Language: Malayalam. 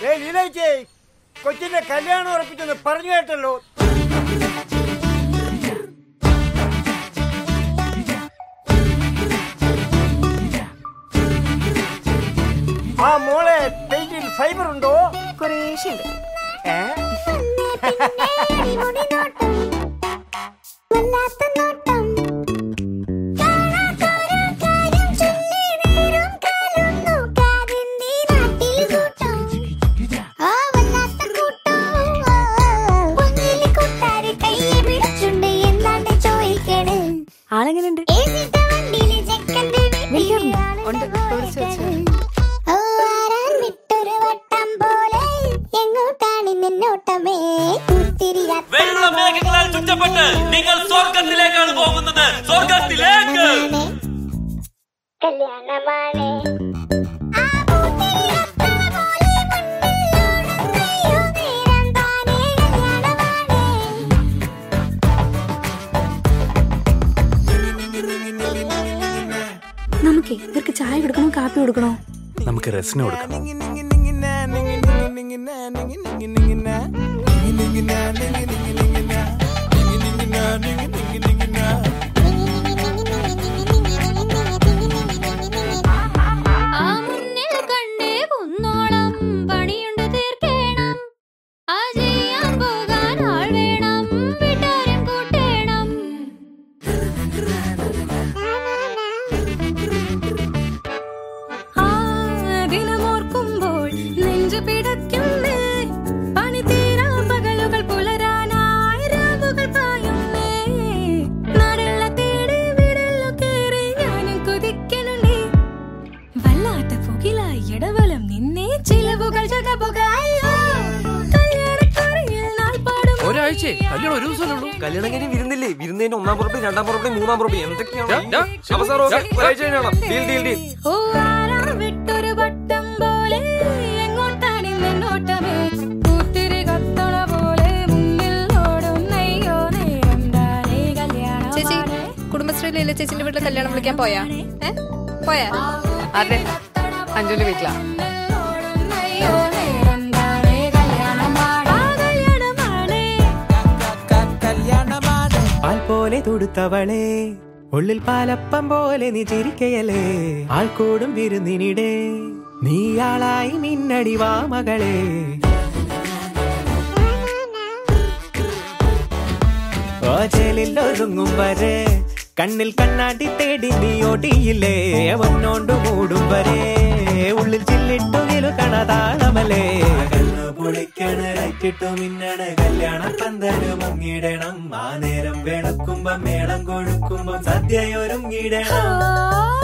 ഏ ലീലേച്ചേ കൊച്ചിന്റെ കല്യാണം ഉറപ്പിച്ചെന്ന് പറഞ്ഞു കേട്ടല്ലോ ആ മോളെ പെയിന്റിൽ ഫൈബർ ഉണ്ടോ കുറേശ്ശുണ്ട് ഏ ആളെങ്ങനെയുണ്ട് ഉണ്ട് വിളിച്ചു വെച്ചു നിന്നോട്ടമേ വെള്ളമേഘങ്ങളാൽ ചുറ്റപ്പെട്ട് നിങ്ങൾ സ്വർഗത്തിലേക്കാണ് പോകുന്നത് സ്വർഗത്തിലേക്ക് കല്യാണമാണ് ആ പൂത്തിരി പോലെ മുന്നിലോടുന്നയ്യോ നേരം താനേ കല്യാണമാണ് നമുക്കേ ഇവർക്ക് ചായ കൊടുക്കണോ കാപ്പി കൊടുക്കണോ നമുക്ക് റെസ്റ്റിന് കൊടുക്കണം ആ മുന്നിൽ കണ്ടേ കുന്നോളം പണിയുണ്ട് തീർക്കേണം ആ ചെയ്യാൻ പോകാൻ ആൾ വേണം വീട്ടാരും കൂട്ടേണം ആ ദിനമോർക്കുമ്പോൾ നെഞ്ചു പിടയ്ക്കുന്നേ പണി തീരാ പകലുകൾ പുലരാനായി രാവുകൾ പായുന്നേ നാടുള്ള തേടി വീടെല്ലോ കേറി ഞാനും കുതിക്കണുണ്ടേ വല്ലാത്ത പുകിലായി ഇടവലം നിന്നേ ചിലവുകൾ ജഗപുകയോ കല്യാണക്കറിയിൽ നാൾ പാടും ഒരാഴ്ച കല്യാണം ഒരു ദിവസമല്ലേ ഉള്ളൂ കല്യാണം കഴിഞ്ഞ് വിരുന്നില്ലേ വിരുന്നതിന്റെ ഒന്നാം പുറപ്പി രണ്ടാം പുറപ്പി മൂന്നാം പുറപ്പി എന്തൊക്കെയാണ് ഡാ, ഡാ, അവസാനം ഒക്കെ ഡാ, ഒരാഴ്ച കഴിഞ്ഞാണ് ഡീൽ ഡീൽ ഡീൽ ഓ ആരാ വിട്ടൊരു വട്ടം പോലെ എങ്ങോട്ടാണ് നിന്നോട്ടമേ പൂത്തിരി കത്തണ പോലെ മുന്നിൽ ഓടുന്നയ്യോ നേരം താനേ കല്യാണം ചേച്ചി കുടുംബശ്രീയിലെ ചേച്ചിന്റെ വീട്ടിൽ കല്യാണം വിളിക്കാൻ പോയാ ഏ പോയാ അതെ അഞ്ജുന്റെ വീട്ടിലാ ഓടുന്നയ്യോ നേരം താനേ കല്യാണമാണ് കല്യാണമാണ് പാൽ പോലെ തൊടുത്തവളെ ഉള്ളിൽ പാലപ്പം പോലെ നീ ചിരിക്കയല്ലേ ആൾക്കൂടും വിരുന്നിനിടെ നീയാളായി മിന്നടി വാ മകളെ ഓജലിൽ ഒതുങ്ങും വരെ കണ്ണിൽ കണ്ണാടി തേടി നീ ഓടിയില്ലേ ഒന്നോണ്ട് മൂടും വരെ ഉള്ളിൽ ചില്ലിട്ടു കിലുക്കണ താളമല്ലേ കണ്ണു പൊളിക്കണ ലൈറ്റിട്ടു മിന്നണ കല്യാണ പന്തല് മങ്ങിടണം ആ നേരം വെളുക്കുമ്പം മേളം കൊഴുക്കുമ്പം സദ്യയൊരുങ്ങിടണം ഓ